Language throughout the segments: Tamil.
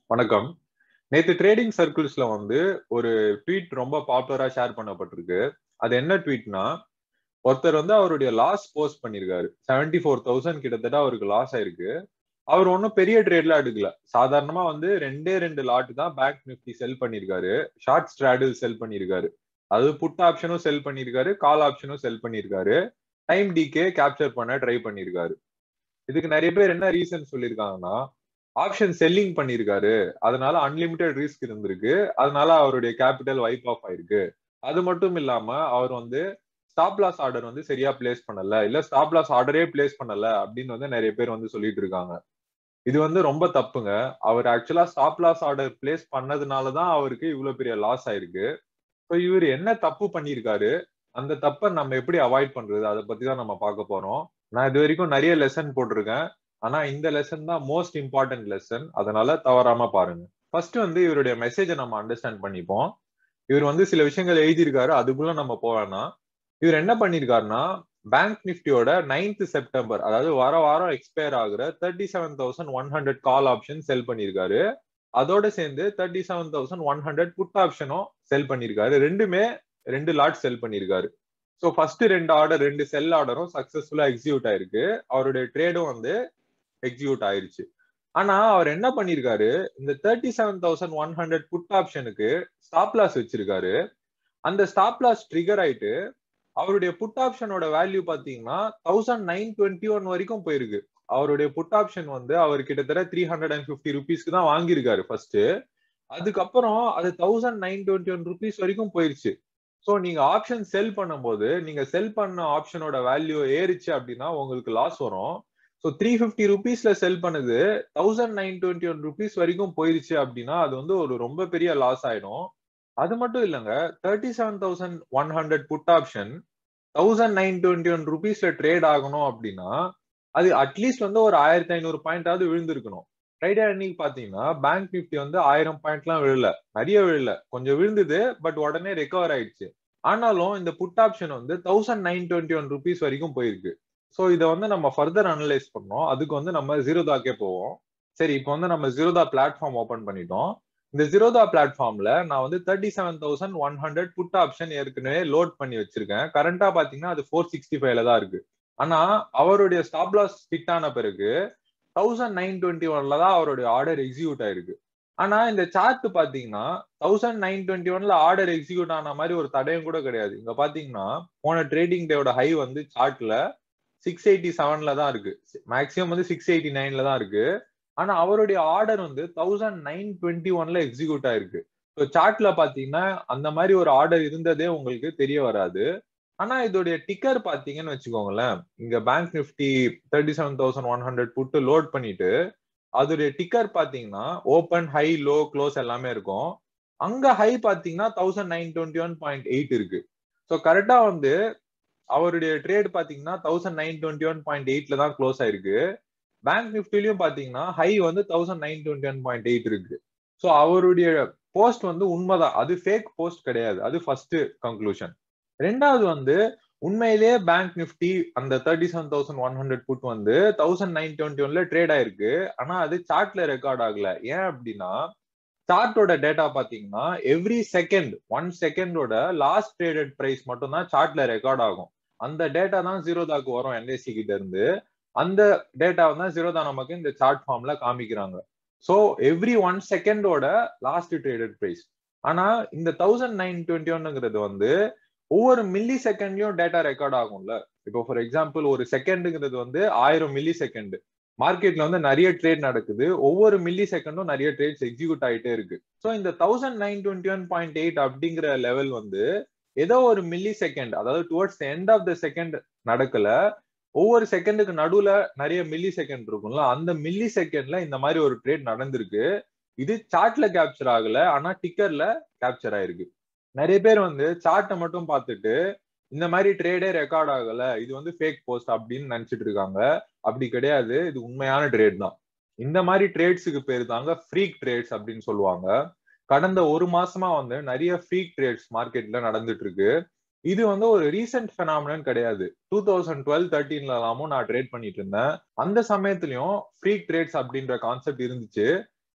வணக்கம் நேத்து ட்ரேடிங் சர்க்கிள்ஸ்ல வந்து ஒரு ட்வீட் ரொம்ப பாப்புலரா ஷேர் பண்ணப்பட்டிருக்கு அது என்ன ட்வீட்னா ஒருத்தர் வந்து அவருடைய லாஸ் போஸ்ட் பண்ணிருக்காரு செவன்டி ஃபோர் தௌசண்ட் கிட்டத்தட்ட அவருக்கு லாஸ் ஆயிருக்கு அவர் ஒன்றும் பெரிய ட்ரேட்ல எடுக்கல சாதாரணமா வந்து ரெண்டே ரெண்டு லாட் தான் பேங்க் நிஃப்டி செல் பண்ணிருக்காரு ஷார்ட் ஸ்ட்ராடில் செல் பண்ணிருக்காரு அது புட் ஆப்ஷனும் செல் பண்ணிருக்காரு கால் ஆப்ஷனும் செல் பண்ணிருக்காரு டைம் டிகே கேப்சர் பண்ண ட்ரை பண்ணிருக்காரு இதுக்கு நிறைய பேர் என்ன ரீசன் சொல்லியிருக்காங்கன்னா ஆப்ஷன் செல்லிங் பண்ணிருக்காரு அதனால அன்லிமிட்டெட் ரிஸ்க் இருந்திருக்கு அதனால அவருடைய கேபிட்டல் வைப் ஆஃப் ஆயிருக்கு அது மட்டும் இல்லாம அவர் வந்து ஸ்டாப் லாஸ் ஆர்டர் வந்து சரியா பிளேஸ் பண்ணல இல்ல ஸ்டாப் லாஸ் ஆர்டரே பிளேஸ் பண்ணல அப்படின்னு வந்து நிறைய பேர் வந்து சொல்லிட்டு இருக்காங்க இது வந்து ரொம்ப தப்புங்க அவர் actually stop loss order place பண்ணதுனாலதான் அவருக்கு இவ்வளவு பெரிய லாஸ் ஆயிருக்கு ஸோ இவர் என்ன தப்பு பண்ணியிருக்காரு அந்த தப்பை நம்ம எப்படி அவாய்ட் பண்றது அதை பத்தி தான் நம்ம பார்க்க போறோம் நான் இது வரைக்கும் நிறைய லெசன் போட்டிருக்கேன் ஆனா இந்த லெசன் தான் மோஸ்ட் இம்பார்ட்டன்ட் லெசன் அதனால தவறாம பாருங்க ஃபர்ஸ்ட் வந்து இவருடைய மெசேஜை நம்ம அண்டர்ஸ்டாண்ட் பண்ணிப்போம் இவர் வந்து சில விஷயங்கள் எழுதியிருக்காரு அதுக்குள்ள நம்ம போவேன்னா இவர் என்ன பண்ணிருக்காருன்னா பேங்க் நிப்டியோட நைன்த் செப்டம்பர் அதாவது வார வாரம் எக்ஸ்பயர் ஆகுற thirty seven thousand one hundred call option sell பண்ணிருக்காரு அதோட சேர்ந்து thirty seven thousand one hundred put ஆப்ஷனும் செல் பண்ணிருக்காரு ரெண்டுமே ரெண்டு லாட் செல் பண்ணிருக்காரு ஸோ ஃபர்ஸ்ட் ரெண்டு ஆர்டர் ரெண்டு செல் ஆர்டரும் சக்சஸ்ஃபுல்லா எக்ஸிக்யூட் ஆயிருக்கு அவருடைய ட்ரேடும் வந்து எக்ஸிக்யூட் ஆயிருச்சு ஆனா அவர் என்ன பண்ணிருக்காரு இந்த thirty seven thousand one hundred put ஆப்ஷனுக்கு ஸ்டாப் லாஸ் வச்சிருக்காரு அந்த ஸ்டாப் லாஸ் ட்ரிகர் ஆயிட்டு அவருடைய புட் ஆப்ஷனோட வேல்யூ பாத்தீங்கன்னா தௌசண்ட் நைன் டுவெண்ட்டி ஒன் வரைக்கும் போயிருக்கு அவருடைய புட் ஆப்ஷன் வந்து அவர் கிட்டத்தட்ட த்ரீ ஹண்ட்ரட் அண்ட் ஃபிஃப்டி ருபீஸ்க்கு தான் வாங்கியிருக்காரு ஃபர்ஸ்ட் அதுக்கப்புறம் அது thousand nine twenty one rupees வரைக்கும் போயிருச்சு ஸோ நீங்க ஆப்ஷன் செல் பண்ணும்போது நீங்க செல் பண்ண ஆப்ஷனோட வேல்யூ ஏறிச்சு அப்படின்னா உங்களுக்கு லாஸ் வரும் ஸோ த்ரீ ஃபிஃப்டி ருபீஸ்ல செல் பண்ணுது thousand nine twenty one rupees வரைக்கும் போயிருச்சு அப்படின்னா அது வந்து ஒரு ரொம்ப பெரிய லாஸ் ஆயிடும் அது மட்டும் இல்லைங்க thirty seven thousand one hundred put option thousand nine twenty one ருபீஸ்ல ட்ரேட் ஆகணும் அப்படின்னா அது அட்லீஸ்ட் வந்து ஒரு ஆயிரத்தி ஐநூறு பாயிண்டாவது விழுந்திருக்கணும் ஃப்ரைடே அன்னைக்கு பாத்தீங்கன்னா பேங்க் நிப்டி வந்து ஆயிரம் பாயிண்ட்லாம் விழல நிறைய விழல கொஞ்சம் விழுந்தது பட் உடனே ரெக்கவர் ஆயிடுச்சு ஆனாலும் இந்த புட் ஆப்ஷன் வந்து thousand nine twenty one rupees வரைக்கும் போயிருக்கு ஸோ இதை வந்து நம்ம ஃபர்தர் அனலைஸ் பண்ணோம் அதுக்கு வந்து நம்ம ஜீரோதாக்கே போவோம் சரி இப்போ வந்து நம்ம ஜீரோதா பிளாட்ஃபார்ம் ஓப்பன் பண்ணிட்டோம் இந்த ஜீரோதா பிளாட்ஃபார்ம்ல நான் வந்து thirty seven thousand one hundred put option ஏற்கனவே லோட் பண்ணி வச்சிருக்கேன் கரண்டா பாத்தீங்கன்னா அது ஃபோர் சிக்ஸ்டி ஃபைவ்ல தான் இருக்கு ஆனா அவருடைய ஸ்டாப் லாஸ் ஹிட் ஆன பிறகு தௌசண்ட் நைன் டுவெண்ட்டி ஒன்ல தான் அவருடைய ஆர்டர் எக்ஸிக்யூட் ஆயிருக்கு ஆனா இந்த சார்ட் பாத்தீங்கன்னா தௌசண்ட் நைன் டுவெண்ட்டி ஒன்ல ஆர்டர் எக்ஸிக்யூட் ஆன மாதிரி ஒரு தடயம் கூட கிடையாது இங்க பாத்தீங்கன்னா போன ட்ரேடிங் டேயோட ஹை வந்து சார்ட்ல சிக்ஸ் எயிட்டி செவன்ல தான் இருக்கு மேக்ஸிமம் வந்து சிக்ஸ் எயிட்டி நைன்ல தான் இருக்கு ஆனா அவருடைய ஆர்டர் வந்து தௌசண்ட் நைன் டுவெண்ட்டி ஒன்ல எக்ஸிக்யூட் ஆயிருக்கு ஸோ சார்ட்ல பாத்தீங்கன்னா அந்த மாதிரி ஒரு ஆர்டர் இருந்ததே உங்களுக்கு தெரிய வராது ஆனா இதோடைய டிக்கர் பாத்தீங்கன்னு வச்சுக்கோங்களேன் இங்க bank Nifty thirty seven thousand one hundred put load பண்ணிட்டு அதோடைய டிக்கர் பாத்தீங்கன்னா ஓப்பன் ஹை லோ க்ளோஸ் எல்லாமே இருக்கும் அங்க ஹை பாத்தீங்கன்னா thousand nine twenty one point eight இருக்கு ஸோ கரெக்டா வந்து அவருடைய ட்ரேட் பாத்தீங்கன்னா thousand nine twenty one point எயிட்ல தான் க்ளோஸ் ஆயிருக்கு பேங்க் நிப்டிலையும் பாத்தீங்கன்னா ஹை வந்து thousand nine twenty one point eight இருக்கு ஸோ அவருடைய போஸ்ட் வந்து உண்மைதான் அது ஃபேக் போஸ்ட் கிடையாது அது ஃபர்ஸ்ட் கன்க்ளூஷன் ரெண்டாவது வந்து உண்மையிலேயே பேங்க் நிப்டி அந்த thirty seven thousand one hundred put வந்து தௌசண்ட் நைன் டுவெண்ட்டி ஒன்ல ட்ரேட் ஆயிருக்கு ஆனா அது சார்ட்ல ரெக்கார்ட் ஆகல ஏன் அப்படின்னா சார்ட்டோட டேட்டா பாத்தீங்கன்னா எவ்ரி செகண்ட் ஒன் செகண்டோட லாஸ்ட் ட்ரேடட் பிரைஸ் மட்டும் தான் சார்ட்ல ரெக்கார்ட் ஆகும் அந்த டேட்டா தான் ஜீரோதாக்கு வரும் என்எஸ்சி கிட்ட இருந்து அந்த டேட்டாவை தான் ஜீரோதா நமக்கு இந்த சார்ட் ஃபார்ம்ல காமிக்கிறாங்க ஸோ எவ்ரி ஒன் செகண்டோட லாஸ்ட் ட்ரேடட் பிரைஸ் ஆனா இந்த தௌசண்ட் நைன் டுவெண்ட்டி ஒன்னுங்கிறது வந்து ஒவ்வொரு மில்லி செகண்ட்லயும் டேட்டா ரெக்கார்ட் ஆகும்ல இப்போ ஃபார் எக்ஸாம்பிள் ஒரு செகண்டுங்கிறது வந்து ஆயிரம் மில்லி செகண்ட் மார்க்கெட்ல வந்து நிறைய ட்ரேட் நடக்குது ஒவ்வொரு மில்லி செகண்டும் நிறைய ட்ரேட்ஸ் எக்ஸிக்யூட் ஆயிட்டே இருக்கு ஸோ இந்த thousand nine twenty one point eight அப்படிங்கிற லெவல் வந்து ஏதோ ஒரு மில்லி செகண்ட் அதாவது towards end of the second நடக்கல ஒவ்வொரு செகண்டுக்கு நடுவுல நிறைய மில்லி செகண்ட் இருக்கும்ல அந்த மில்லி செகண்ட்ல இந்த மாதிரி ஒரு ட்ரேட் நடந்திருக்கு இது சார்ட்ல கேப்சர் ஆகல ஆனா டிக்கர்ல கேப்சர் ஆயிருக்கு நிறைய பேர் வந்து சார்ட்டை மட்டும் பார்த்துட்டு இந்த மாதிரி ட்ரேடே ரெக்கார்ட் ஆகல இது வந்து ஃபேக் போஸ்ட் அப்படின்னு நினைச்சிட்டு இருக்காங்க அப்படி கிடையாது இது உண்மையான ட்ரேட் தான் இந்த மாதிரி ட்ரேட்ஸுக்கு பேர் தாங்க ஃப்ரீக் ட்ரேட்ஸ் அப்படின்னு சொல்லுவாங்க கடந்த ஒரு மாசமா வந்து நிறைய ஃப்ரீக் ட்ரேட்ஸ் மார்க்கெட்ல நடந்துட்டு இருக்கு இது வந்து ஒரு ரீசெண்ட் பெனாமினன் கிடையாது டூ தௌசண்ட் டுவெல் தேர்ட்டீன்ல எல்லாமும் நான் ட்ரேட் பண்ணிட்டு இருந்தேன் அந்த சமயத்திலயும் ஃப்ரீக் ட்ரேட்ஸ் அப்படின்ற கான்செப்ட் இருந்துச்சு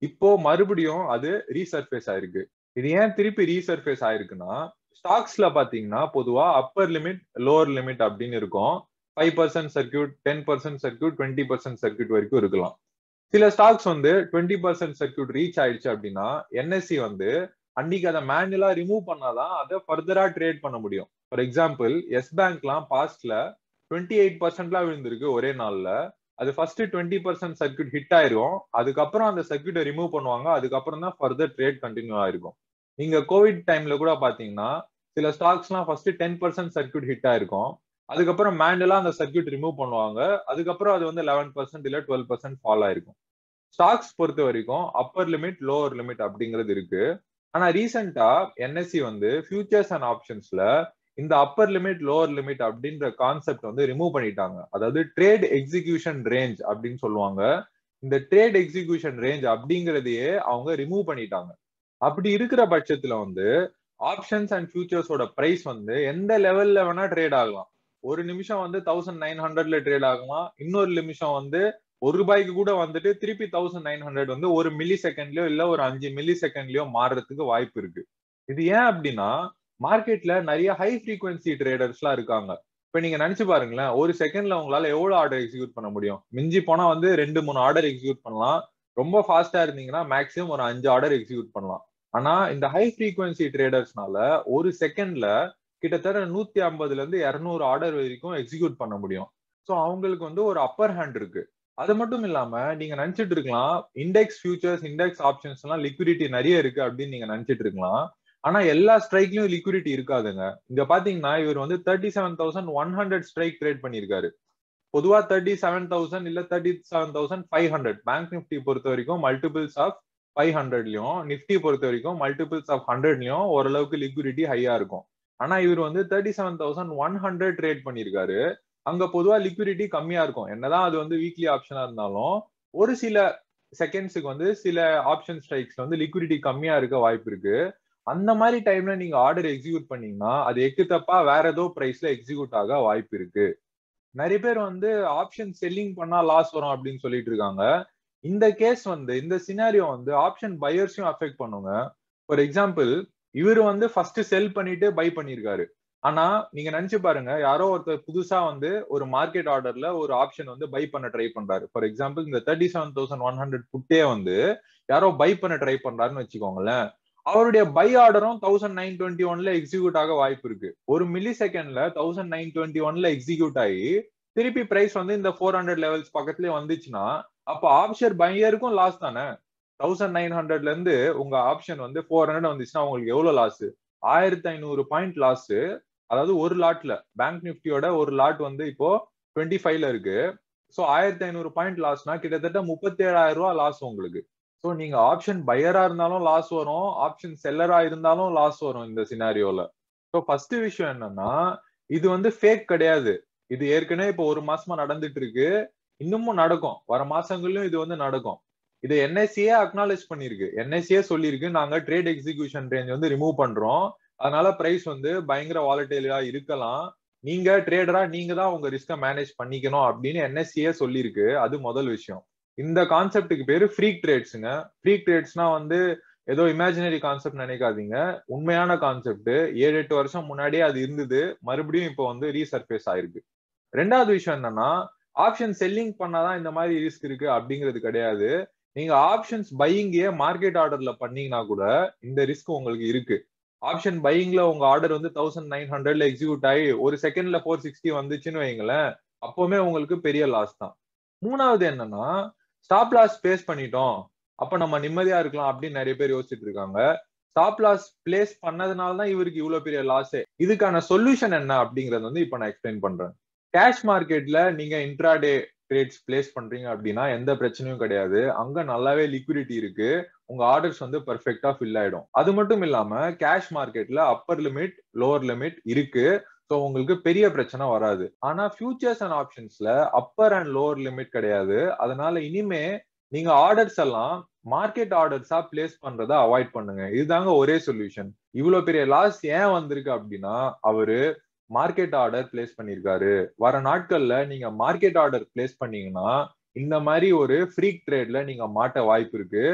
இப்போ மறுபடியும் அது ரீசர்ஃபேஸ் ஆயிருக்கு இது ஏன் திருப்பி ரீசர்ஃபேஸ் ஆயிருக்குன்னா ஸ்டாக்ஸ்ல பாத்தீங்கன்னா பொதுவா அப்பர் லிமிட் லோவர் லிமிட் அப்படின்னு இருக்கும் five percent circuit ten percent circuit twenty percent circuit வரைக்கும் இருக்கலாம் சில ஸ்டாக்ஸ் வந்து டுவெண்ட்டி பர்சன்ட் சர்க்கியூட் ரீச் ஆயிடுச்சு அப்படின்னா என்எஸ்சி வந்து அன்னைக்கு அதை மேனுவலா ரிமூவ் பண்ணாதான் அதை ஃபர்தரா ட்ரேட் பண்ண முடியும் ஃபார் எக்ஸாம்பிள் எஸ் பேங்க்லாம் பாஸ்ட்ல டுவெண்ட்டி எயிட் பர்சன்ட்லாம் விழுந்திருக்கு ஒரே நாள்ல அது first twenty percent circuit hit ஆயிரும் அதுக்கப்புறம் அந்த சர்க்கியூட்டை ரிமூவ் பண்ணுவாங்க அதுக்கப்புறம் தான் ஃபர்தர் ட்ரேட் கண்டினியூ ஆயிருக்கும் நீங்க கோவிட் டைம்ல கூட பாத்தீங்கன்னா சில ஸ்டாக்ஸ்லாம் first ten percent circuit hit ஆயிருக்கும் அதுக்கப்புறம் மேண்டலா அந்த சர்க்கியூட் ரிமூவ் பண்ணுவாங்க அதுக்கப்புறம் அது வந்து லெவன் பர்சன்ட் இல்ல டுவெல் பர்சன்ட் ஃபால் ஆயிருக்கும் ஸ்டாக்ஸ் பொறுத்த வரைக்கும் அப்பர் லிமிட் லோவர் லிமிட் அப்படிங்கிறது இருக்கு ஆனா ரீசெண்டா என்எஸ்சி வந்து ஃபியூச்சர்ஸ் அண்ட் ஆப்ஷன்ஸ்ல இந்த அப்பர் லிமிட் லோவர் லிமிட் அப்படின்ற கான்செப்ட் வந்து ரிமூவ் பண்ணிட்டாங்க அதாவது ட்ரேட் எக்ஸிகியூஷன் ரேஞ்ச் அப்படின்னு சொல்லுவாங்க இந்த ட்ரேட் எக்ஸிகியூஷன் ரேஞ்ச் அப்படிங்கறதையே அவங்க ரிமூவ் பண்ணிட்டாங்க அப்படி இருக்கிற பட்சத்துல வந்து ஆப்ஷன்ஸ் அண்ட் ஃபியூச்சர்ஸோட பிரைஸ் வந்து எந்த லெவல்ல வேணா ட்ரேட் ஆகலாம் ஒரு நிமிஷம் வந்து தௌசண்ட் நைன் ஹண்ட்ரட்ல ட்ரேட் ஆகலாம் இன்னொரு நிமிஷம் வந்து ஒரு ரூபாய்க்கு கூட வந்துட்டு திருப்பி தௌசண்ட் நைன் ஹண்ட்ரட் வந்து ஒரு மில்லி செகண்ட்லயோ இல்ல ஒரு அஞ்சு மில்லி செகண்ட்லயோ மாறுறதுக்கு வாய்ப்பு இருக்கு இது ஏன் அப்படின்னா மார்க்கெட்ல நிறைய ஹை ஃப்ரீக்வன்சி ட்ரேடர்ஸ்லாம் இருக்காங்க இப்ப நீங்க நினைச்சு பாருங்களேன் ஒரு செகண்ட்ல உங்களால எவ்வளவு ஆர்டர் எக்ஸிக்யூட் பண்ண முடியும் மிஞ்சி போனா வந்து ரெண்டு மூணு ஆர்டர் எக்ஸிக்யூட் பண்ணலாம் ரொம்ப ஃபாஸ்டா இருந்தீங்கன்னா மேக்ஸிமம் ஒரு அஞ்சு ஆர்டர் எக்ஸிக்யூட் பண்ணலாம் ஆனா இந்த ஹை ஃப்ரீக்வன்சி ட்ரேடர்ஸ்னால ஒரு செகண்ட்ல கிட்டத்தட்ட நூத்தி ஐம்பதுல இருந்து இருநூறு ஆர்டர் வரைக்கும் எக்ஸிக்யூட் பண்ண முடியும் ஸோ அவங்களுக்கு வந்து ஒரு அப்பர் ஹேண்ட் இருக்கு அது மட்டும் இல்லாம நீங்க நினைச்சிட்டு இருக்கலாம் இண்டெக்ஸ் ஃபியூச்சர்ஸ் இண்டெக்ஸ் ஆப்ஷன்ஸ் எல்லாம் லிக்விடிட்டி நிறைய இருக்கு அப்படின்னு நீங்க நினைச்சிட்டு இருக்கலாம் ஆனா எல்லா ஸ்ட்ரைக்லயும் லிக்விடிட்டி இருக்காதுங்க இங்க பாத்தீங்கன்னா இவர் வந்து thirty seven thousand one hundred strike trade பண்ணிருக்காரு பொதுவா தேர்ட்டி செவன் தௌசண்ட் இல்ல thirty seven thousand five hundred bank Nifty பொறுத்த வரைக்கும் மல்டிபிள்ஸ் ஆஃப் ஃபைவ் ஹண்ட்ரட்லயும் நிப்டி பொறுத்த வரைக்கும் மல்டிபிள்ஸ் ஆஃப் ஹண்ட்ரட்லயும் ஓரளவுக்கு லிக்விடிட்டி ஹையா இருக்கும் ஆனா இவர் வந்து thirty seven thousand one hundred trade பண்ணிருக்காரு அங்க பொதுவா லிக்விடிட்டி கம்மியா இருக்கும் என்னதான் அது வந்து வீக்லி ஆப்ஷனா இருந்தாலும் ஒரு சில செகண்ட்ஸுக்கு வந்து சில ஆப்ஷன் ஸ்ட்ரைக்ஸ்ல வந்து லிக்விடிட்டி கம்மியா இருக்க வாய்ப்பு இருக்கு அந்த மாதிரி டைம்ல நீங்க ஆர்டர் எக்ஸிக்யூட் பண்ணீங்கன்னா அது எக்கு தப்பா வேற ஏதோ பிரைஸ்ல எக்ஸிக்யூட் ஆக வாய்ப்பு இருக்கு நிறைய பேர் வந்து ஆப்ஷன் செல்லிங் பண்ணா லாஸ் வரும் அப்படின்னு சொல்லிட்டு இருக்காங்க இந்த கேஸ் வந்து இந்த சினாரியோ வந்து ஆப்ஷன் பையர்ஸையும் அஃபெக்ட் பண்ணுங்க ஃபார் எக்ஸாம்பிள் இவர் வந்து ஃபர்ஸ்ட் செல் பண்ணிட்டு பை பண்ணிருக்காரு ஆனா நீங்க நினைச்சு பாருங்க யாரோ ஒருத்தர் புதுசா வந்து ஒரு மார்க்கெட் ஆர்டர்ல ஒரு ஆப்ஷன் வந்து பை பண்ண ட்ரை பண்றாரு ஃபார் எக்ஸாம்பிள் இந்த thirty seven thousand one hundred புட்டே வந்து யாரோ பை பண்ண ட்ரை பண்றாருன்னு வச்சுக்கோங்களேன் அவருடைய பை ஆர்டரும் தௌசண்ட் நைன் டுவெண்ட்டி ஒன்ல எக்ஸிக்யூட் ஆக வாய்ப்பு இருக்கு ஒரு மில்லி செகண்ட்ல தௌசண்ட் நைன் டுவெண்ட்டி ஒன்ல எக்ஸிக்யூட் ஆகி திருப்பி பிரைஸ் வந்து இந்த ஃபோர் ஹண்ட்ரட் லெவல்ஸ் பக்கத்துலயே வந்துச்சுன்னா அப்ப ஆப்ஷன் பையருக்கும் லாஸ் தானே தௌசண்ட் நைன் ஹண்ட்ரட்ல இருந்து உங்க ஆப்ஷன் வந்து ஃபோர் ஹண்ட்ரட் வந்துச்சுன்னா உங்களுக்கு எவ்வளவு லாஸ் ஆயிரத்தி ஐநூறு பாயிண்ட் லாஸ் அதாவது ஒரு லாட்ல பேங்க் நிப்டியோட ஒரு லாட் வந்து இப்போ டுவெண்ட்டி ஃபைவ்ல இருக்கு ஸோ ஆயிரத்தி ஐநூறு பாயிண்ட் லாஸ்னா கிட்டத்தட்ட முப்பத்தி ஏழாயிரம் ரூபாய் லாஸ் உங்களுக்கு ஸோ நீங்க ஆப்ஷன் பையரா இருந்தாலும் லாஸ் வரும் ஆப்ஷன் செல்லரா இருந்தாலும் லாஸ் வரும் இந்த சினாரியோல ஸோ ஃபர்ஸ்ட் விஷயம் என்னன்னா இது வந்து ஃபேக் கிடையாது இது ஏற்கனவே இப்போ ஒரு மாசமா நடந்துட்டு இருக்கு இன்னமும் நடக்கும் வர மாசங்கள்லயும் இது வந்து நடக்கும் இதை என்எஸ்சியே அக்னாலேஜ் பண்ணிருக்கு என்எஸ்சியே சொல்லியிருக்கு நாங்க ட்ரேட் எக்ஸிகியூஷன் ரேஞ்ச் வந்து ரிமூவ் பண்றோம் அதனால பிரைஸ் வந்து பயங்கர வாலட்டைலா இருக்கலாம் நீங்க ட்ரேடரா நீங்க தான் உங்க ரிஸ்க மேனேஜ் பண்ணிக்கணும் அப்படின்னு என்எஸ்சியே சொல்லியிருக்கு அது முதல் விஷயம் இந்த கான்செப்டுக்கு பேரு ஃப்ரீக் ட்ரேட்ஸுங்க ஃப்ரீக் ட்ரேட்ஸ்னா வந்து ஏதோ இமேஜினரி கான்செப்ட் நினைக்காதீங்க உண்மையான கான்செப்ட் ஏழு எட்டு வருஷம் முன்னாடியே அது இருந்தது மறுபடியும் இப்போ வந்து ரீசர்ஃபேஸ் ஆயிருக்கு ரெண்டாவது விஷயம் என்னன்னா ஆப்ஷன் செல்லிங் பண்ணாதான் இந்த மாதிரி ரிஸ்க் இருக்கு அப்படிங்கிறது கிடையாது நீங்க ஆப்ஷன்ஸ் பையிங்கே மார்க்கெட் ஆர்டர்ல பண்ணீங்கன்னா கூட இந்த ரிஸ்க் உங்களுக்கு இருக்கு ஆப்ஷன் பையிங்ல உங்க ஆர்டர் வந்து தௌசண்ட் நைன் ஹண்ட்ரட்ல எக்ஸிக்யூட் ஆகி ஒரு செகண்ட்ல ஃபோர் சிக்ஸ்டி வந்துச்சுன்னு வைங்களேன் அப்பவுமே உங்களுக்கு பெரிய லாஸ் தான் மூணாவது என்னன்னா ஸ்டாப் லாஸ் பேஸ் பண்ணிட்டோம் அப்ப நம்ம நிம்மதியா இருக்கலாம் அப்படின்னு நிறைய பேர் யோசிச்சுட்டு இருக்காங்க ஸ்டாப் லாஸ் பிளேஸ் பண்ணதுனால தான் இவருக்கு இவ்வளவு பெரிய லாஸே இதுக்கான சொல்யூஷன் என்ன அப்படிங்கறது வந்து இப்ப நான் எக்ஸ்பிளைன் பண்றேன் கேஷ் மார்க்கெட்ல நீங்க இன்ட்ராடே ட்ரேட்ஸ் பிளேஸ் பண்றீங்க அப்படின்னா எந்த பிரச்சனையும் கிடையாது அங்க நல்லாவே லிக்விடிட்டி இருக்கு உங்க ஆர்டர்ஸ் வந்து பெர்ஃபெக்டா ஃபில் ஆயிடும் அது மட்டும் இல்லாம கேஷ் மார்க்கெட்ல அப்பர் லிமிட் லோவர் லிமிட் இருக்கு ஸோ உங்களுக்கு பெரிய பிரச்சனை வராது ஆனா ஃபியூச்சர்ஸ் அண்ட் ஆப்ஷன்ஸ்ல அப்பர் அண்ட் லோவர் லிமிட் கிடையாது அதனால இனிமே நீங்க ஆர்டர்ஸ் எல்லாம் மார்க்கெட் ஆர்டர்ஸா பிளேஸ் பண்றதை அவாய்ட் பண்ணுங்க இதுதாங்க ஒரே சொல்யூஷன் இவ்வளவு பெரிய லாஸ் ஏன் வந்திருக்கு அப்படின்னா அவரு மார்க்கெட் ஆர்டர் பிளேஸ் பண்ணிருக்காரு வர நாட்கள்ல நீங்க மார்க்கெட் ஆர்டர் பிளேஸ் பண்ணீங்கன்னா இந்த மாதிரி ஒரு ஃப்ரீக் ட்ரேட்ல நீங்க மாட்ட வாய்ப்பு இருக்கு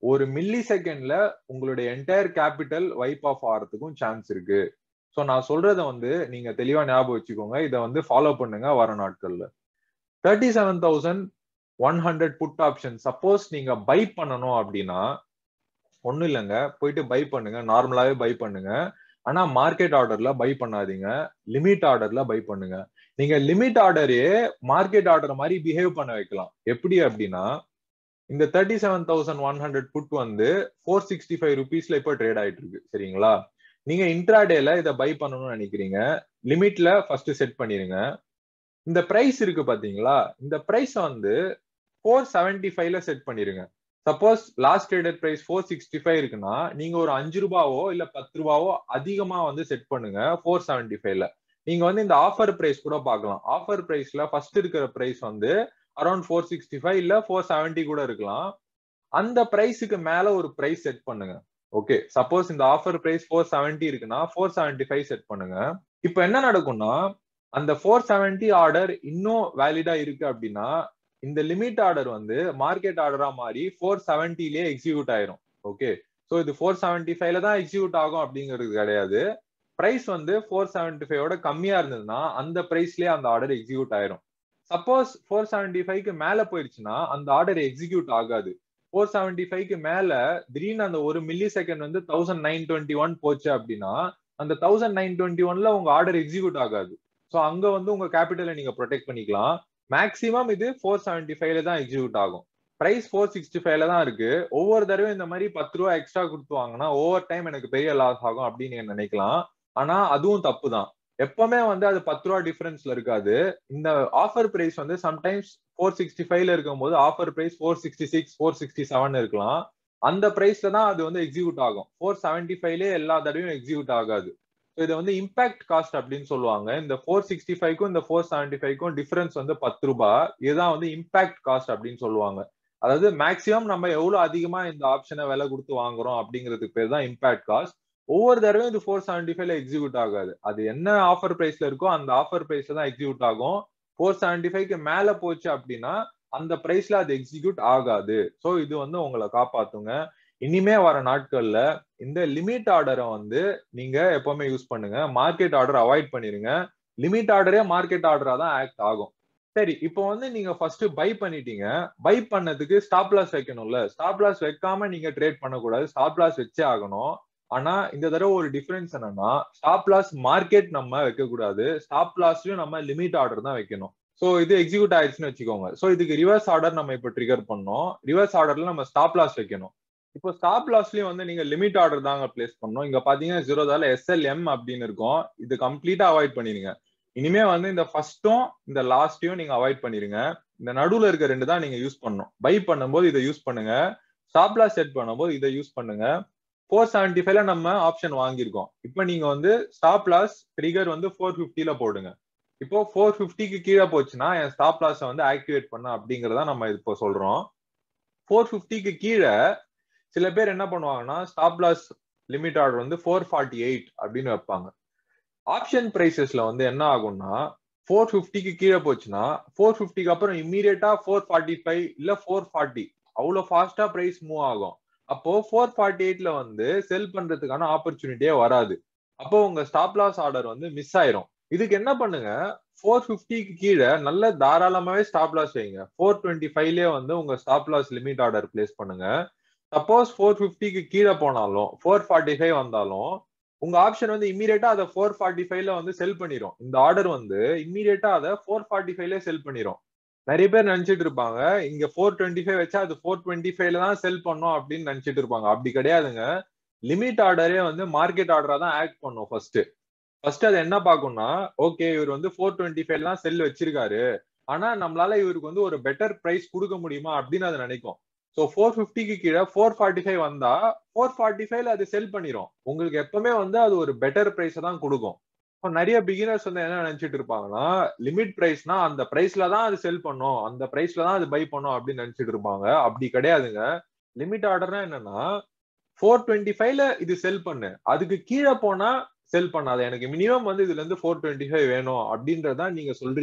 ஒரு மில்லி செகண்ட்ல உங்களுடைய என்டையர் கேபிட்டல் வைப் ஆஃப் ஆகிறதுக்கும் சான்ஸ் இருக்கு ஸோ நான் சொல்றத வந்து நீங்க தெளிவா ஞாபகம் வச்சுக்கோங்க இதை வந்து ஃபாலோ பண்ணுங்க வர நாட்கள்ல thirty seven thousand one hundred put option suppose நீங்க பை பண்ணணும் அப்படின்னா ஒன்றும் இல்லைங்க போயிட்டு பை பண்ணுங்க நார்மலாவே பை பண்ணுங்க ஆனா மார்க்கெட் ஆர்டர்ல பை பண்ணாதீங்க லிமிட் ஆர்டர்ல பை பண்ணுங்க நீங்க லிமிட் ஆர்டரே மார்க்கெட் ஆர்டர் மாதிரி பிஹேவ் பண்ண வைக்கலாம் எப்படி அப்படின்னா இந்த thirty seven thousand one hundred put வந்து ஃபோர் சிக்ஸ்டி ஃபைவ் ருபீஸ்ல இப்போ ட்ரேட் ஆயிட்டு இருக்கு சரிங்களா நீங்க இன்ட்ராடேல இதை பை பண்ணணும்னு நினைக்கிறீங்க லிமிட்ல ஃபர்ஸ்ட் செட் பண்ணிருங்க இந்த பிரைஸ் இருக்கு பாத்தீங்களா இந்த பிரைஸ் வந்து ஃபோர் செவன்டி ஃபைவ்ல செட் பண்ணிருங்க suppose last traded price four sixty five இருக்குன்னா நீங்க ஒரு அஞ்சு ரூபாவோ இல்ல பத்து ரூபாவோ அதிகமா வந்து செட் பண்ணுங்க ஃபோர் செவன்டி ஃபைவ்ல நீங்க வந்து இந்த ஆஃபர் பிரைஸ் கூட பார்க்கலாம் ஆஃபர் பிரைஸ்ல ஃபர்ஸ்ட் இருக்கிற பிரைஸ் வந்து அரௌண்ட் ஃபோர் சிக்ஸ்டி ஃபைவ் இல்ல ஃபோர் செவன்டி கூட இருக்கலாம் அந்த பிரைஸுக்கு மேல ஒரு பிரைஸ் செட் பண்ணுங்க ஓகே சப்போஸ் இந்த ஆஃபர் பிரைஸ் ஃபோர் செவன்டி இருக்குன்னா ஃபோர் செவன்டி ஃபைவ் செட் பண்ணுங்க இப்போ என்ன நடக்கும்னா அந்த ஃபோர் செவன்டி ஆர்டர் இன்னும் வேலிடா இருக்கு அப்படின்னா இந்த லிமிட் ஆர்டர் வந்து மார்க்கெட் ஆர்டரா மாறி ஃபோர் செவன்டிலேயே எக்ஸிக்யூட் ஆயிரும் ஓகே ஸோ இது ஃபோர் செவன்டி ஃபைவ்ல தான் எக்ஸிக்யூட் ஆகும் அப்படிங்கிறது கிடையாது பிரைஸ் வந்து ஃபோர் செவன்டி ஃபைவோட கம்மியா இருந்ததுன்னா அந்த பிரைஸ்லயே அந்த ஆர்டர் எக்ஸிக்யூட் ஆயிரும் சப்போஸ் ஃபோர் செவன்டி ஃபைவ்க்கு மேல போயிடுச்சுன்னா அந்த ஆர்டர் எக்ஸிக்யூட் ஆகாது ஃபோர் செவன்டி ஃபைவ்க்கு மேல திடீர்னு அந்த ஒரு மில்லி செகண்ட் வந்து தௌசண்ட் நைன் டுவெண்ட்டி ஒன் போச்சு அப்படின்னா அந்த தௌசண்ட் நைன் டுவெண்ட்டி ஒன்ல உங்க ஆர்டர் எக்ஸிக்யூட் ஆகாது ஸோ அங்க வந்து உங்க கேபிட்டலை நீங்க ப்ரொடெக்ட் பண்ணிக்கலாம் மேக்ஸிமம் இது ஃபோர் செவன்டி ஃபைவ்ல தான் எக்ஸிக்யூட் ஆகும் பிரைஸ் ஃபோர் சிக்ஸ்டி ஃபைவ்ல தான் இருக்கு ஒவ்வொரு தடவையும் இந்த மாதிரி பத்து ரூபா எக்ஸ்ட்ரா கொடுத்து வாங்கினா ஓவர் டைம் எனக்கு பெரிய லாஸ் ஆகும் அப்படின்னு நீங்க நினைக்கலாம் ஆனா அதுவும் தப்பு தான் எப்பவுமே வந்து அது பத்து ரூபா டிஃபரன்ஸ்ல இருக்காது இந்த ஆஃபர் பிரைஸ் வந்து சம்டைம்ஸ் ஃபோர் சிக்ஸ்டி ஃபைவ்ல இருக்கும் போது offer price four sixty six four sixty seven இருக்கலாம் அந்த பிரைஸ்ல தான் அது வந்து எக்ஸிக்யூட் ஆகும் ஃபோர் செவன்டி ஃபைவ்லேயே எல்லா தடவையும் எக்ஸிக்யூட் ஆகாது ஸோ இதை வந்து இம்பாக்ட் காஸ்ட் அப்படின்னு சொல்லுவாங்க இந்த ஃபோர் சிக்ஸ்டி ஃபைவ்க்கும் இந்த ஃபோர் செவன்டி ஃபைவ்க்கும் டிஃபரன்ஸ் வந்து பத்து ரூபாய் இதுதான் வந்து இம்பாக்ட் காஸ்ட் அப்படின்னு சொல்லுவாங்க அதாவது மேக்சிமம் நம்ம எவ்வளவு அதிகமா இந்த ஆப்ஷனை விலை கொடுத்து வாங்குறோம் அப்படிங்கிறதுக்கு பேர் தான் இம்பாக்ட் காஸ்ட் ஒவ்வொரு தடவையும் இது ஃபோர் செவன்டி ஃபைவ்ல எக்ஸிக்யூட் ஆகாது அது என்ன ஆஃபர் பிரைஸ்ல இருக்கோ அந்த ஆஃபர் பிரைஸ்ல தான் எக்ஸிக்யூட் ஆகும் ஃபோர் செவன்டி ஃபைவ்க்கு மேல போச்சு அப்படின்னா அந்த பிரைஸ்ல அது எக்ஸிக்யூட் ஆகாது ஸோ இது வந்து உங்களை காப்பாத்துங்க இனிமே வர நாட்கள்ல இந்த லிமிட் ஆர்டரை வந்து நீங்க எப்பவுமே யூஸ் பண்ணுங்க மார்க்கெட் ஆர்டர் அவாய்ட் பண்ணிருங்க லிமிட் ஆர்டரே மார்க்கெட் ஆர்டரா தான் ஆக்ட் ஆகும் சரி இப்போ வந்து நீங்க ஃபர்ஸ்ட் பை பண்ணிட்டீங்க பை பண்ணதுக்கு ஸ்டாப் லாஸ் வைக்கணும்ல ஸ்டாப் லாஸ் வைக்காம நீங்க ட்ரேட் பண்ணக்கூடாது ஸ்டாப் லாஸ் வச்சே ஆகணும் ஆனா இந்த தடவை ஒரு டிஃபரன்ஸ் என்னன்னா ஸ்டாப் லாஸ் மார்க்கெட் நம்ம வைக்க கூடாது ஸ்டாப் லாஸ்லயும் நம்ம லிமிட் ஆர்டர் தான் வைக்கணும் ஸோ இது எக்ஸிக்யூட் ஆயிடுச்சுன்னு வச்சுக்கோங்க ஸோ இதுக்கு ரிவர்ஸ் ஆர்டர் நம்ம இப்போ ட்ரிகர் பண்ணோம் ரிவர்ஸ் ஆர்டர்ல நம்ம ஸ்டாப் லாஸ் வைக்கணும் இப்போ ஸ்டாப் லாஸ்லயும் வந்து நீங்க லிமிட் ஆர்டர் தாங்க பிளேஸ் பண்ணணும் இங்க பாத்தீங்கன்னா ஜீரோதால எஸ்எல்எம் அப்படின்னு இருக்கும் இது கம்ப்ளீட்டா அவாய்ட் பண்ணிருங்க இனிமே வந்து இந்த ஃபர்ஸ்டும் இந்த லாஸ்டையும் நீங்க அவாய்ட் பண்ணிருங்க இந்த நடுவுல இருக்க ரெண்டு தான் நீங்க யூஸ் பண்ணணும் பை பண்ணும்போது இதை யூஸ் பண்ணுங்க ஸ்டாப் லாஸ் செட் பண்ணும்போது இதை யூஸ் பண்ணுங்க ஃபோர் செவன்டி ஃபைவ்ல நம்ம ஆப்ஷன் வாங்கியிருக்கோம் இப்போ நீங்க வந்து ஸ்டாப் லாஸ் ட்ரிகர் வந்து ஃபோர் ஃபிஃப்டில போடுங்க இப்போ ஃபோர் ஃபிஃப்டிக்கு கீழே போச்சுன்னா என் ஸ்டாப் லாஸை வந்து ஆக்டிவேட் பண்ண அப்படிங்கறத நம்ம இப்போ சொல்றோம் ஃபோர் ஃபிஃப்டிக்கு கீழே சில பேர் என்ன பண்ணுவாங்கன்னா ஸ்டாப் லாஸ் லிமிட் ஆர்டர் வந்து ஃபோர் ஃபார்ட்டி எயிட் அப்படின்னு வைப்பாங்க ஆப்ஷன் பிரைசஸ்ல வந்து என்ன ஆகும்னா ஃபோர் ஃபிஃப்டிக்கு கீழே போச்சுன்னா ஃபோர் ஃபிஃப்டிக்கு அப்புறம் இம்மீடியட்டா ஃபோர் ஃபார்ட்டி ஃபைவ் இல்ல ஃபோர் ஃபார்ட்டி அவ்வளோ ஃபாஸ்டா பிரைஸ் மூவ் ஆகும் அப்போ ஃபோர் ஃபார்ட்டி எயிட்ல வந்து செல் பண்றதுக்கான ஆப்பர்ச்சுனிட்டியே வராது அப்போ உங்க ஸ்டாப் லாஸ் ஆர்டர் வந்து மிஸ் ஆயிரும் இதுக்கு என்ன பண்ணுங்க ஃபோர் ஃபிஃப்டிக்கு கீழே நல்ல தாராளமாவே ஸ்டாப் லாஸ் வைங்க ஃபோர் டுவெண்ட்டி ஃபைவ்லேயே வந்து உங்க stop loss limit order place பண்ணுங்க சப்போஸ் ஃபோர் ஃபிஃப்டிக்கு கீழே போனாலும் ஃபோர் ஃபார்ட்டி ஃபைவ் வந்தாலும் உங்க ஆப்ஷன் வந்து இம்மீடியட்டா அதை ஃபோர் ஃபார்ட்டி ஃபைவ்ல வந்து செல் பண்ணிரும் இந்த ஆர்டர் வந்து இம்மீடியட்டா அதை ஃபோர் ஃபார்ட்டி ஃபைவ்ல செல் பண்ணிரும் நிறைய பேர் நினைச்சிட்டு இருப்பாங்க இங்க ஃபோர் டுவெண்ட்டி ஃபைவ் வச்சா அது ஃபோர் டுவெண்ட்டி ஃபைவ்ல தான் செல் பண்ணும் அப்படின்னு நினைச்சிட்டு இருப்பாங்க அப்படி கிடையாதுங்க லிமிட் ஆர்டரே வந்து மார்க்கெட் ஆர்டரா தான் ஆக்ட் பண்ணும் ஃபர்ஸ்ட் ஃபர்ஸ்ட் அது என்ன பார்க்கும்னா ஓகே இவர் வந்து ஃபோர் டுவெண்ட்டி ஃபைவ் தான் செல் வச்சிருக்காரு ஆனா நம்மளால இவருக்கு வந்து ஒரு பெட்டர் பிரைஸ் கொடுக்க முடியுமா அப்படின்னு அது நினைக்கும் ஸோ ஃபோர் ஃபிஃப்டிக்கு கீழே ஃபோர் ஃபார்ட்டி ஃபைவ் வந்தா ஃபோர் ஃபார்ட்டி ஃபைவ்ல அது செல் பண்ணிரும் உங்களுக்கு எப்பவுமே வந்து அது ஒரு பெட்டர் ப்ரைஸை தான் கொடுக்கும் இப்போ நிறைய பிகினர்ஸ் வந்து என்ன நினைச்சிட்டு இருப்பாங்கன்னா லிமிட் பிரைஸ்னா அந்த பிரைஸ்ல தான் அது செல் பண்ணும் அந்த பிரைஸ்ல தான் அது பை பண்ணும் அப்படின்னு நினைச்சிட்டு இருப்பாங்க அப்படி கிடையாதுங்க லிமிட் ஆர்டர்னா என்னன்னா ஃபோர் டுவெண்ட்டி ஃபைவ்ல இது செல் பண்ணு அதுக்கு கீழே போனா செல் பண்ணாத எனக்கு மினிமம் வந்து இதுல இருந்து ஃபோர் டுவெண்ட்டி ஃபைவ் வேணும் அப்படின்றதான் நீங்க சொல்றீங்க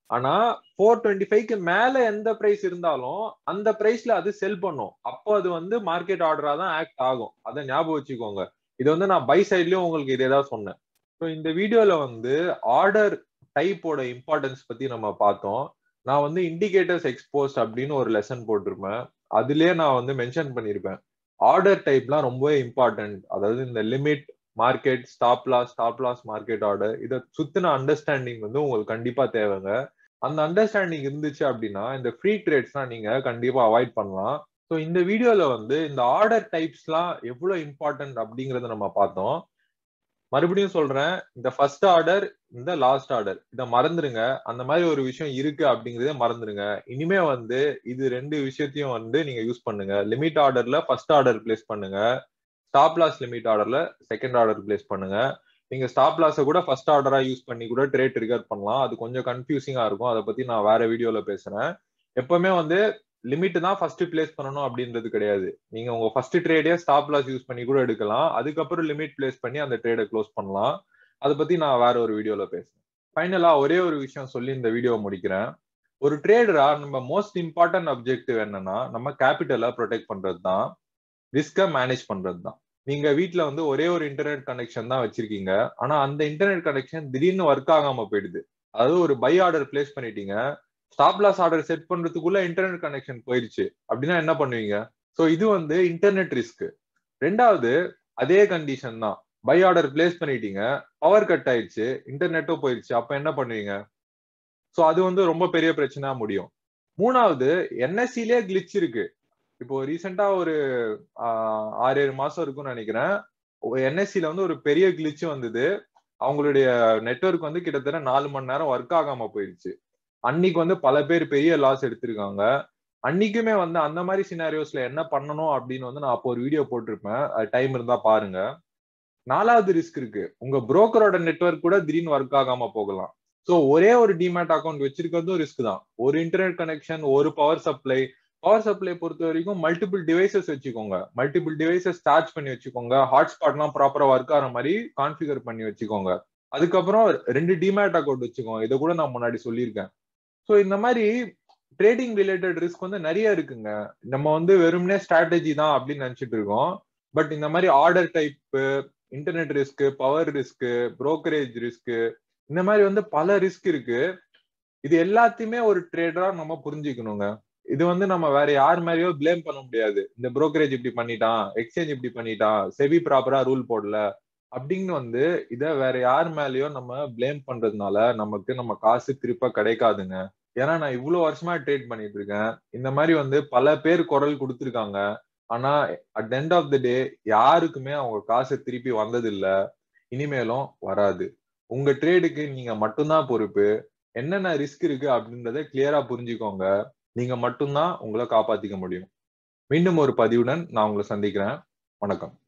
ஆனா ஃபோர் டுவெண்ட்டி ஃபைவ்க்கு மேல எந்த பிரைஸ் இருந்தாலும் அந்த பிரைஸ்ல அது செல் பண்ணும் அப்போ அது வந்து மார்க்கெட் ஆர்டரா தான் ஆக்ட் ஆகும் அதை ஞாபகம் வச்சுக்கோங்க இது வந்து நான் பை சைட்லயும் உங்களுக்கு இதே தான் சொன்னேன் ஸோ இந்த வீடியோல வந்து ஆர்டர் டைப்போட இம்பார்ட்டன்ஸ் பத்தி நம்ம பார்த்தோம் நான் வந்து இண்டிகேட்டர்ஸ் எக்ஸ்போஸ் அப்படின்னு ஒரு லெசன் போட்டிருப்பேன் அதுலயே நான் வந்து மென்ஷன் பண்ணியிருப்பேன் ஆர்டர் டைப்லாம் ரொம்பவே இம்பார்ட்டன்ட் அதாவது இந்த limit market stop loss stop loss market order இதை சுத்தின அண்டர்ஸ்டாண்டிங் வந்து உங்களுக்கு கண்டிப்பா தேவைங்க அந்த அண்டர்ஸ்டாண்டிங் இருந்துச்சு அப்படின்னா இந்த ஃப்ரீ ட்ரேட்ஸ்லாம் நீங்க கண்டிப்பா அவாய்ட் பண்ணலாம் ஸோ இந்த வீடியோல வந்து இந்த ஆர்டர் டைப்ஸ்லாம் எவ்வளவு இம்பார்ட்டன்ட் அப்படிங்கறத நம்ம பார்த்தோம் மறுபடியும் சொல்றேன் இந்த ஃபர்ஸ்ட் ஆர்டர் இந்த லாஸ்ட் ஆர்டர் இதை மறந்துருங்க அந்த மாதிரி ஒரு விஷயம் இருக்கு அப்படிங்கறத மறந்துருங்க இனிமே வந்து இது ரெண்டு விஷயத்தையும் வந்து நீங்க யூஸ் பண்ணுங்க லிமிட் ஆர்டர்ல ஃபர்ஸ்ட் ஆர்டர் பிளேஸ் பண்ணுங்க ஸ்டாப் லாஸ் லிமிட் ஆர்டர்ல செகண்ட் ஆர்டர் பிளேஸ் பண்ணுங்க நீங்க ஸ்டாப் லாஸை கூட ஃபர்ஸ்ட் ஆர்டரா யூஸ் பண்ணி கூட ட்ரேட் ட்ரிகர் பண்ணலாம் அது கொஞ்சம் கன்ஃபியூசிங்கா இருக்கும் அதை பத்தி நான் வேற வீடியோல பேசுறேன் எப்பவுமே வந்து லிமிட் தான் ஃபர்ஸ்ட் பிளேஸ் பண்ணணும் அப்படின்றது கிடையாது நீங்க உங்க ஃபர்ஸ்ட் ட்ரேடே ஸ்டாப் லாஸ் யூஸ் பண்ணி கூட எடுக்கலாம் அதுக்கப்புறம் லிமிட் பிளேஸ் பண்ணி அந்த ட்ரேடை க்ளோஸ் பண்ணலாம் அதை பத்தி நான் வேற ஒரு வீடியோல பேசுறேன் ஃபைனலா ஒரே ஒரு விஷயம் சொல்லி இந்த வீடியோ முடிக்கிறேன் ஒரு ட்ரேடரா நம்ம மோஸ்ட் இம்பார்ட்டன்ட் அப்ஜெக்டிவ் என்னன்னா நம்ம கேபிட்டலை ப்ரொடெக்ட் பண்றது தான் ரிஸ்கை மேனேஜ் பண்றது தான் நீங்க வீட்ல வந்து ஒரே ஒரு இன்டர்நெட் கனெக்ஷன் தான் வச்சிருக்கீங்க ஆனா அந்த இன்டர்நெட் கனெக்ஷன் திடீர்னு ஒர்க் ஆகாம போயிடுது அதாவது ஒரு பை ஆர்டர் பிளேஸ் பண்ணிட்டீங்க ஸ்டாப் லாஸ் ஆர்டர் செட் பண்றதுக்குள்ள இன்டர்நெட் கனெக்ஷன் போயிருச்சு அப்படின்னா என்ன பண்ணுவீங்க ஸோ இது வந்து இன்டர்நெட் ரிஸ்க் ரெண்டாவது அதே கண்டிஷன் தான் பை ஆர்டர் பிளேஸ் பண்ணிட்டீங்க பவர் கட் ஆயிடுச்சு இன்டர்நெட்டும் போயிருச்சு அப்ப என்ன பண்ணுவீங்க ஸோ அது வந்து ரொம்ப பெரிய பிரச்சனையா முடியும் மூணாவது என்எஸ்சிலே கிளிச் இருக்கு இப்போ ரீசெண்டா ஒரு ஆறு ஏழு மாசம் இருக்கும்னு நினைக்கிறேன் என்எஸ்சில வந்து ஒரு பெரிய கிளிச் வந்தது அவங்களுடைய நெட்ஒர்க் வந்து கிட்டத்தட்ட நாலு மணி நேரம் ஒர்க் ஆகாம போயிடுச்சு அன்னைக்கு வந்து பல பேர் பெரிய லாஸ் எடுத்திருக்காங்க அன்னைக்குமே வந்து அந்த மாதிரி சினாரியோஸ்ல என்ன பண்ணணும் அப்படின்னு வந்து நான் அப்போ ஒரு வீடியோ போட்டிருப்பேன் அது டைம் இருந்தா பாருங்க நாலாவது ரிஸ்க் இருக்கு உங்க புரோக்கரோட நெட்ஒர்க் கூட திடீர்னு ஒர்க் ஆகாம போகலாம் ஸோ ஒரே ஒரு டிமேட் அக்கௌண்ட் வச்சிருக்கிறதும் ரிஸ்க் தான் ஒரு இன்டர்நெட் கனெக்ஷன் ஒரு பவர் சப்ளை பவர் சப்ளை பொறுத்த வரைக்கும் மல்டிபிள் டிவைசஸ் வச்சுக்கோங்க மல்டிபிள் டிவைசஸ் சார்ஜ் பண்ணி வச்சுக்கோங்க ஹாட்ஸ்பாட்லாம் ப்ராப்பரா ஒர்க் ஆகிற மாதிரி கான்ஃபிகர் பண்ணி வச்சுக்கோங்க அதுக்கப்புறம் ரெண்டு டிமேட் அக்கௌண்ட் வச்சுக்கோங்க இதை கூட நான் முன்னாடி சொல்லியிருக்கேன் ஸோ இந்த மாதிரி ட்ரேடிங் ரிலேட்டட் ரிஸ்க் வந்து நிறைய இருக்குங்க நம்ம வந்து வெறும்னே ஸ்ட்ராட்டஜி தான் அப்படின்னு நினைச்சிட்டு இருக்கோம் பட் இந்த மாதிரி order type internet risk power risk brokerage risk இந்த மாதிரி வந்து பல ரிஸ்க் இருக்கு இது எல்லாத்தையுமே ஒரு ட்ரேடரா நம்ம புரிஞ்சுக்கணுங்க இது வந்து நம்ம வேற யார் மேலேயோ பிளேம் பண்ண முடியாது இந்த புரோக்கரேஜ் இப்படி பண்ணிட்டான் எக்ஸ்சேஞ்ச் இப்படி பண்ணிட்டான் செபி ப்ராப்பரா ரூல் போடல அப்படின்னு வந்து இத வேற யார் மேலேயோ நம்ம பிளேம் பண்றதுனால நமக்கு நம்ம காசு திருப்ப கிடைக்காதுங்க ஏன்னா நான் இவ்வளவு வருஷமா ட்ரேட் பண்ணிட்டு இருக்கேன் இந்த மாதிரி வந்து பல பேர் குரல் கொடுத்துருக்காங்க ஆனா at end of the day யாருக்குமே அவங்க காசு திருப்பி வந்தது இல்ல இனிமேலும் வராது உங்க ட்ரேடுக்கு நீங்க மட்டும்தான் பொறுப்பு என்னென்ன ரிஸ்க் இருக்கு அப்படின்றத கிளியரா புரிஞ்சுக்கோங்க நீங்க மட்டும்தான் உங்களை காப்பாத்திக்க முடியும் மீண்டும் ஒரு பதிவுடன் நான் உங்களை சந்திக்கிறேன் வணக்கம்